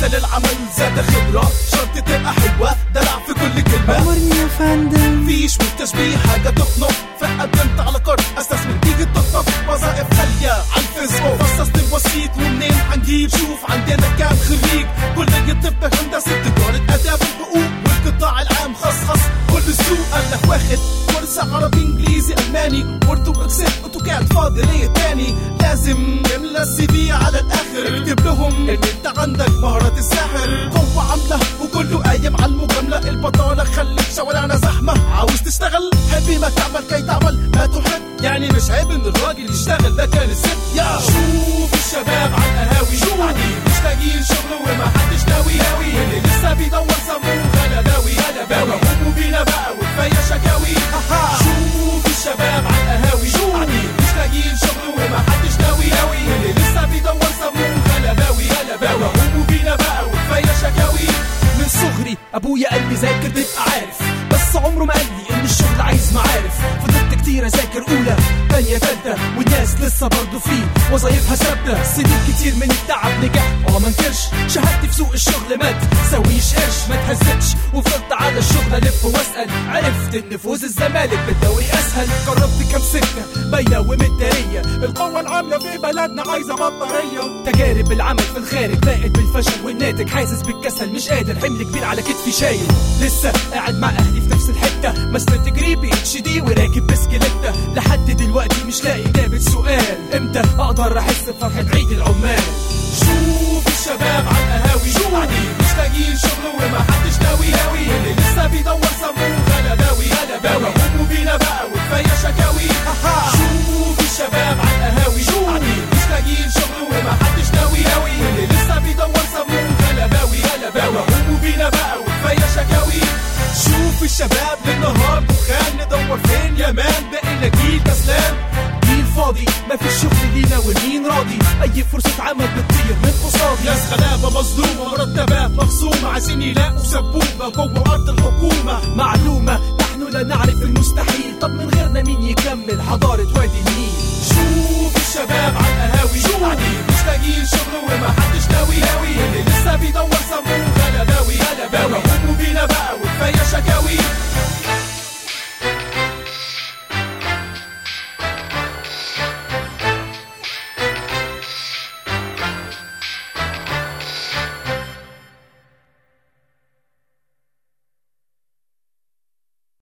مثل العمل زاد خبرة شرط تبقى حلوة دلع في كل كلمة أمرني يا فندم فيش بالتشبيه حاجة تخنق فقدمت على قرض استثمر تيجي تطلب وظائف غالية عالفيس وفصصت الوسيط ومنين حنجيب شوف عندنا كام خريج كلية طب هندسة تجارة آداب الحقوق والقطاع العام خص خص كل السوق قال لك واخد كورس عربي انجليزي الماني وورد واكسل اوتوكاد فاضي ليه تاني لازم يملى السي في على الاخر اكتب لهم ان انت عندك مهارة الساحر قوة عاملة وكله قايم على المجاملة البطالة خليك شوارعنا زحمة عاوز تشتغل حبي ما تعمل كي تعمل ما تحب يعني مش عيب ان الراجل يشتغل ده كان الست يا شوف الشباب على القهاوي شو قاعدين مش لاقيين شغل وما حدش ناوي ناوي اللي لسه بيدور سموه غلباوي غلباوي قوموا بينا بقى وكفايه شكاوي شوف الشباب على القهاوي شو قاعدين مش لاقيين شغل وما حدش ناوي ناوي اللي لسه بيدور سموه غلباوي غلباوي قوموا بينا بقى وكفايه شكاوي من صغري ابويا قال لي ذاكر تبقى عارف بس عمره ما قال لي ان الشغل عايز معارف فضلت كتير اذاكر اولى تانية تالتة والناس لسه برضه في وظايفها ثابتة سنين كتير من التعب نجحت اه ما انكرش شهادتي في سوق الشغل ما تساويش قرش ما تهزتش وفضلت على الشغل الف واسال عرفت ان فوز الزمالك بالدوري اسهل جربت كام سكة باينة ومدارية القوة العاملة في بلدنا عايزة بطارية تجارب العمل في الخارج باقت بالفشل والناتج حاسس بالكسل مش قادر حمل كبير على كتفي شايل لسه قاعد مع اهلي في نفس الحتة مسند جريبي اتش دي وراكب بسكليتة لحد دلوقتي مش لاقي اجابة سؤال امتى اقدر احس بفرحة عيد العمال شوف الشباب على القهاوي شو قاعدين مش لاقيين شغل وما حدش ناوي ناوي اللي لسه بيدور سموه غلباوي غلباوي قوموا بينا بقى وكفايه شكاوي شوف الشباب على القهاوي شو قاعدين مش لاقيين شغل وما حدش ناوي ناوي اللي لسه بيدور سموه غلباوي غلباوي قوموا بينا بقى وكفايه شكاوي شوف الشباب للنهار دخان ندور فين يا مان بقينا جيل كسلان جيل فاضي ما في شغل لينا ومين راضي اي فرصة عمل بتطير من قصادي ناس غلابة مظلومة مرتبات مخصومة عايزين يلاقوا سبوبة جوه ارض الحكومة معلومة نحن لا نعرف المستحيل طب من غيرنا مين يكمل حضارة وادي النيل شوف الشباب على القهاوي شو قاعدين مش لاقيين شغل وما حدش ناوي ناوي اللي لسه بيدور سموه